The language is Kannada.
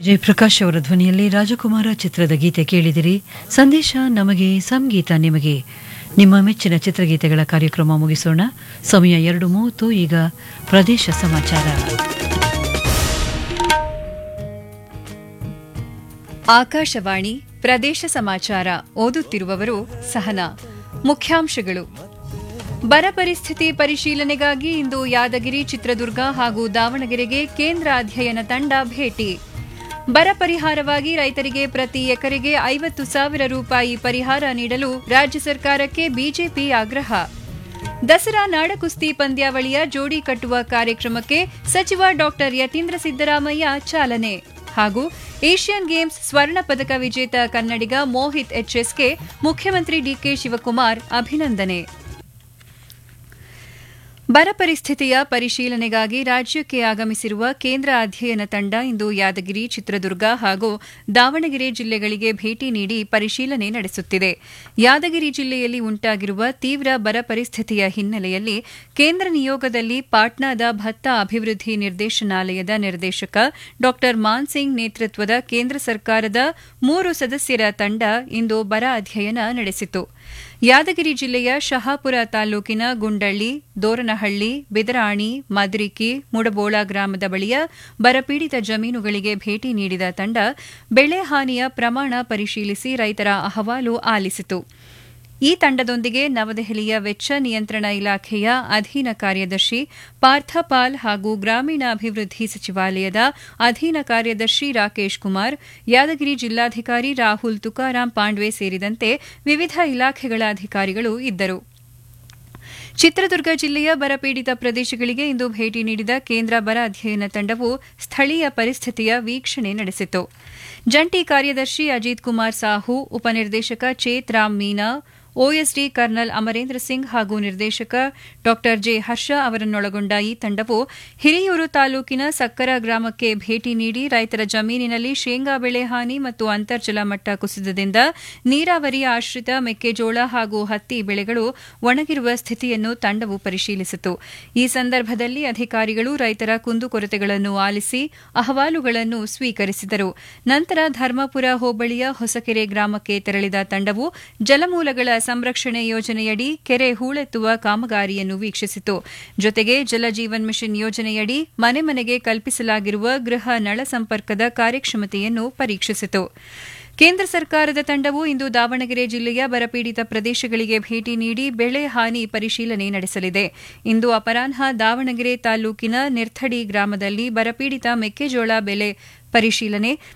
ಜಯಪ್ರಕಾಶ್ ಅವರ ಧ್ವನಿಯಲ್ಲಿ ರಾಜಕುಮಾರ ಚಿತ್ರದ ಗೀತೆ ಕೇಳಿದಿರಿ ಸಂದೇಶ ನಮಗೆ ಸಂಗೀತ ನಿಮಗೆ ನಿಮ್ಮ ಮೆಚ್ಚಿನ ಚಿತ್ರಗೀತೆಗಳ ಕಾರ್ಯಕ್ರಮ ಮುಗಿಸೋಣ ಸಮಯ ಎರಡು ಮೂವತ್ತು ಈಗ ಪ್ರದೇಶ ಸಮಾಚಾರ ಆಕಾಶವಾಣಿ ಪ್ರದೇಶ ಸಮಾಚಾರ ಓದುತ್ತಿರುವವರು ಸಹನಾ ಮುಖ್ಯಾಂಶಗಳು ಬರ ಪರಿಸ್ಥಿತಿ ಪರಿಶೀಲನೆಗಾಗಿ ಇಂದು ಯಾದಗಿರಿ ಚಿತ್ರದುರ್ಗ ಹಾಗೂ ದಾವಣಗೆರೆಗೆ ಕೇಂದ್ರ ಅಧ್ಯಯನ ತಂಡ ಭೇಟಿ ಬರ ಪರಿಹಾರವಾಗಿ ರೈತರಿಗೆ ಪ್ರತಿ ಎಕರೆಗೆ ಐವತ್ತು ಸಾವಿರ ರೂಪಾಯಿ ಪರಿಹಾರ ನೀಡಲು ರಾಜ್ಯ ಸರ್ಕಾರಕ್ಕೆ ಬಿಜೆಪಿ ಆಗ್ರಹ ದಸರಾ ನಾಡಕುಸ್ತಿ ಪಂದ್ಯಾವಳಿಯ ಜೋಡಿ ಕಟ್ಟುವ ಕಾರ್ಯಕ್ರಮಕ್ಕೆ ಸಚಿವ ಡಾಕ್ಟರ್ ಯತೀಂದ್ರ ಸಿದ್ದರಾಮಯ್ಯ ಚಾಲನೆ ಹಾಗೂ ಏಷ್ಯನ್ ಗೇಮ್ಸ್ ಸ್ವರ್ಣ ಪದಕ ವಿಜೇತ ಕನ್ನಡಿಗ ಮೋಹಿತ್ ಎಚ್ಎಸ್ಗೆ ಮುಖ್ಯಮಂತ್ರಿ ಡಿಕೆ ಶಿವಕುಮಾರ್ ಅಭಿನಂದನೆ ಬರ ಪರಿಸ್ಥಿತಿಯ ಪರಿಶೀಲನೆಗಾಗಿ ರಾಜ್ಯಕ್ಕೆ ಆಗಮಿಸಿರುವ ಕೇಂದ್ರ ಅಧ್ಯಯನ ತಂಡ ಇಂದು ಯಾದಗಿರಿ ಚಿತ್ರದುರ್ಗ ಹಾಗೂ ದಾವಣಗೆರೆ ಜಿಲ್ಲೆಗಳಿಗೆ ಭೇಟಿ ನೀಡಿ ಪರಿಶೀಲನೆ ನಡೆಸುತ್ತಿದೆ ಯಾದಗಿರಿ ಜಿಲ್ಲೆಯಲ್ಲಿ ಉಂಟಾಗಿರುವ ತೀವ್ರ ಬರ ಪರಿಸ್ಥಿತಿಯ ಹಿನ್ನೆಲೆಯಲ್ಲಿ ಕೇಂದ್ರ ನಿಯೋಗದಲ್ಲಿ ಪಾಟ್ನಾದ ಭತ್ತ ಅಭಿವೃದ್ಧಿ ನಿರ್ದೇಶನಾಲಯದ ನಿರ್ದೇಶಕ ಡಾ ಮಾನ್ಸಿಂಗ್ ನೇತೃತ್ವದ ಕೇಂದ್ರ ಸರ್ಕಾರದ ಮೂರು ಸದಸ್ಯರ ತಂಡ ಇಂದು ಬರ ಅಧ್ಯಯನ ನಡೆಸಿತು ಯಾದಗಿರಿ ಜಿಲ್ಲೆಯ ಶಹಾಪುರ ತಾಲೂಕಿನ ಗುಂಡಳ್ಳಿ ದೋರನಹಳ್ಳಿ ಬಿದರಾಣಿ ಮದ್ರಿಕಿ ಮುಡಬೋಳ ಗ್ರಾಮದ ಬಳಿಯ ಬರಪೀಡಿತ ಜಮೀನುಗಳಿಗೆ ಭೇಟಿ ನೀಡಿದ ತಂಡ ಬೆಳೆ ಹಾನಿಯ ಪ್ರಮಾಣ ಪರಿಶೀಲಿಸಿ ರೈತರ ಅಹವಾಲು ಆಲಿಸಿತು ಈ ತಂಡದೊಂದಿಗೆ ನವದೆಹಲಿಯ ವೆಚ್ಚ ನಿಯಂತ್ರಣ ಇಲಾಖೆಯ ಅಧೀನ ಕಾರ್ಯದರ್ಶಿ ಪಾರ್ಥಪಾಲ್ ಹಾಗೂ ಗ್ರಾಮೀಣಾಭಿವೃದ್ಧಿ ಸಚಿವಾಲಯದ ಅಧೀನ ಕಾರ್ಯದರ್ಶಿ ರಾಕೇಶ್ ಕುಮಾರ್ ಯಾದಗಿರಿ ಜಿಲ್ಲಾಧಿಕಾರಿ ರಾಹುಲ್ ತುಕಾರಾಂ ಪಾಂಡ್ವೆ ಸೇರಿದಂತೆ ವಿವಿಧ ಇಲಾಖೆಗಳ ಅಧಿಕಾರಿಗಳು ಇದ್ದರು ಚಿತ್ರದುರ್ಗ ಜಿಲ್ಲೆಯ ಬರಪೀಡಿತ ಪ್ರದೇಶಗಳಿಗೆ ಇಂದು ಭೇಟಿ ನೀಡಿದ ಕೇಂದ್ರ ಬರ ಅಧ್ಯಯನ ತಂಡವು ಸ್ಥಳೀಯ ಪರಿಸ್ಥಿತಿಯ ವೀಕ್ಷಣೆ ನಡೆಸಿತು ಜಂಟಿ ಕಾರ್ಯದರ್ಶಿ ಅಜಿತ್ ಕುಮಾರ್ ಸಾಹು ಉಪನಿರ್ದೇಶಕ ಚೇತ್ ರಾಮ್ ಮೀನಾ ಒಎಸ್ಡಿ ಕರ್ನಲ್ ಅಮರೇಂದ್ರ ಸಿಂಗ್ ಹಾಗೂ ನಿರ್ದೇಶಕ ಡಾ ಜೆ ಹರ್ಷ ಅವರನ್ನೊಳಗೊಂಡ ಈ ತಂಡವು ಹಿರಿಯೂರು ತಾಲೂಕಿನ ಸಕ್ಕರ ಗ್ರಾಮಕ್ಕೆ ಭೇಟಿ ನೀಡಿ ರೈತರ ಜಮೀನಿನಲ್ಲಿ ಶೇಂಗಾ ಬೆಳೆ ಹಾನಿ ಮತ್ತು ಅಂತರ್ಜಲ ಮಟ್ಟ ಕುಸಿತದಿಂದ ನೀರಾವರಿ ಆಶ್ರಿತ ಮೆಕ್ಕೆಜೋಳ ಹಾಗೂ ಹತ್ತಿ ಬೆಳೆಗಳು ಒಣಗಿರುವ ಸ್ಥಿತಿಯನ್ನು ತಂಡವು ಪರಿಶೀಲಿಸಿತು ಈ ಸಂದರ್ಭದಲ್ಲಿ ಅಧಿಕಾರಿಗಳು ರೈತರ ಕುಂದುಕೊರತೆಗಳನ್ನು ಆಲಿಸಿ ಅಹವಾಲುಗಳನ್ನು ಸ್ವೀಕರಿಸಿದರು ನಂತರ ಧರ್ಮಪುರ ಹೋಬಳಿಯ ಹೊಸಕೆರೆ ಗ್ರಾಮಕ್ಕೆ ತೆರಳಿದ ತಂಡವು ಜಲಮೂಲಗಳ ಸಂರಕ್ಷಣೆ ಯೋಜನೆಯಡಿ ಕೆರೆ ಹೂಳೆತ್ತುವ ಕಾಮಗಾರಿಯನ್ನು ವೀಕ್ಷಿಸಿತು ಜೊತೆಗೆ ಜಲಜೀವನ್ ಮಿಷನ್ ಯೋಜನೆಯಡಿ ಮನೆ ಮನೆಗೆ ಕಲ್ಪಿಸಲಾಗಿರುವ ಗೃಹ ನಳ ಸಂಪರ್ಕದ ಕಾರ್ಯಕ್ಷಮತೆಯನ್ನು ಪರೀಕ್ಷಿಸಿತು ಕೇಂದ್ರ ಸರ್ಕಾರದ ತಂಡವು ಇಂದು ದಾವಣಗೆರೆ ಜಿಲ್ಲೆಯ ಬರಪೀಡಿತ ಪ್ರದೇಶಗಳಿಗೆ ಭೇಟಿ ನೀಡಿ ಬೆಳೆ ಹಾನಿ ಪರಿಶೀಲನೆ ನಡೆಸಲಿದೆ ಇಂದು ಅಪರಾಹ್ನ ದಾವಣಗೆರೆ ತಾಲೂಕಿನ ನಿರ್ಥಡಿ ಗ್ರಾಮದಲ್ಲಿ ಬರಪೀಡಿತ ಮೆಕ್ಕೆಜೋಳ ಬೆಲೆ ಪರಿಶೀಲನೆ